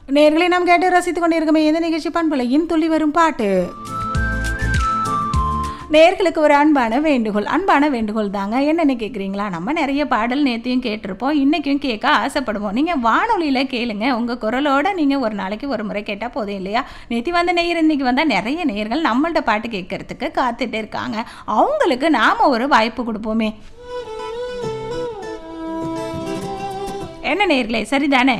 நேர்களை நாம் கேட்டு ரசித்துக் கொண்டிருக்கமே இந்த நிகழ்ச்சி பண்பலையின் துள்ளி வரும் பாட்டு நேர்களுக்கு ஒரு அன்பான வேண்டுகோள் அன்பான வேண்டுகோள் தாங்க என்னென்னு கேட்குறீங்களா நம்ம நிறைய பாடல் நேற்றையும் கேட்டிருப்போம் இன்றைக்கும் கேட்க ஆசைப்படுவோம் நீங்கள் வானொலியில் கேளுங்க உங்கள் குரலோட நீங்கள் ஒரு நாளைக்கு ஒரு முறை கேட்டால் போதும் இல்லையா நேற்று வந்த நேயர் இன்னைக்கு வந்தால் நிறைய நேயர்கள் நம்மள்ட்ட பாட்டு கேட்கறதுக்கு காத்துட்டே இருக்காங்க அவங்களுக்கு நாம் ஒரு வாய்ப்பு கொடுப்போமே என்ன நேயர்களே சரிதானே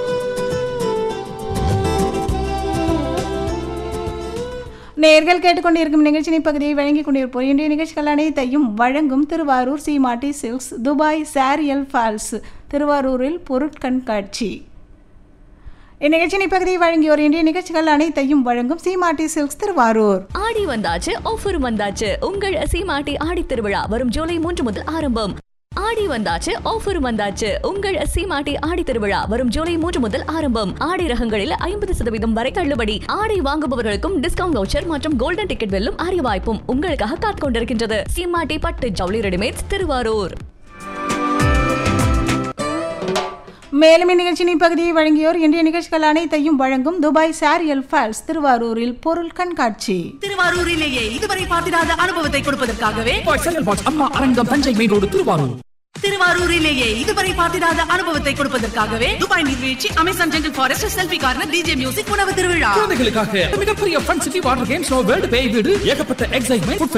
நேர்கள் கேட்டுக்கொண்டிருக்கும் நிகழ்ச்சியின் பகுதியை வழங்கிக் கொண்டிருப்போம் இன்றைய நிகழ்ச்சிகள் அனைத்தையும் வழங்கும் திருவாரூர் சீமாட்டி சில்க்ஸ் துபாய் சாரியல் ஃபால்ஸ் திருவாரூரில் பொருட்கண்காட்சி இந்நிகழ்ச்சியின் பகுதியை வழங்கியோர் இன்றைய நிகழ்ச்சிகள் அனைத்தையும் வழங்கும் சீமாட்டி சில்க்ஸ் திருவாரூர் ஆடி வந்தாச்சு ஆஃபரும் வந்தாச்சு உங்கள் சீமாட்டி ஆடி திருவிழா வரும் ஜூலை மூன்று முதல் ஆரம்பம் ஆடி வந்தாச்சு ஆஃபரும் வந்தாச்சு உங்கள் சீமாட்டி ஆடி திருவிழா வரும் ஜூலை மூன்று முதல் ஆரம்பம் ஆடி ரகங்களில் ஐம்பது சதவீதம் வரை தள்ளுபடி ஆடை வாங்குபவர்களுக்கும் டிஸ்கவுண்ட் வவுச்சர் மற்றும் கோல்டன் டிக்கெட் வெல்லும் அரிய வாய்ப்பும் உங்களுக்காக காத்துக் கொண்டிருக்கின்றது சீமாட்டி பட்டு ஜவுளி ரெடிமேட்ஸ் திருவாரூர் மேலும் இந்நிகழ்ச்சியின் பகுதியை வழங்கியோர் இன்றைய நிகழ்ச்சிகள் அனைத்தையும் வழங்கும் துபாய் சாரியல் ஃபால்ஸ் திருவாரூரில் பொருள் கண்காட்சி திருவாரூரிலேயே இதுவரை பார்த்திராத அனுபவத்தை கொடுப்பதற்காகவே செங்கல் box Amma Arangam Thanjai main road Thiruvarur திருவாரூரிலேயே இதுவரை பார்த்திராத அனுபவத்தை கொடுப்பதற்காகவே துபாய் நீர்வீழ்ச்சி Amazon jungle forest selfie corner DJ music உணவு திருவிழா குழந்தைகளுக்காக மிகப்பெரிய fun city water games world பேய் வீடு ஏகப்பட்ட எக்ஸைட்மெண்ட்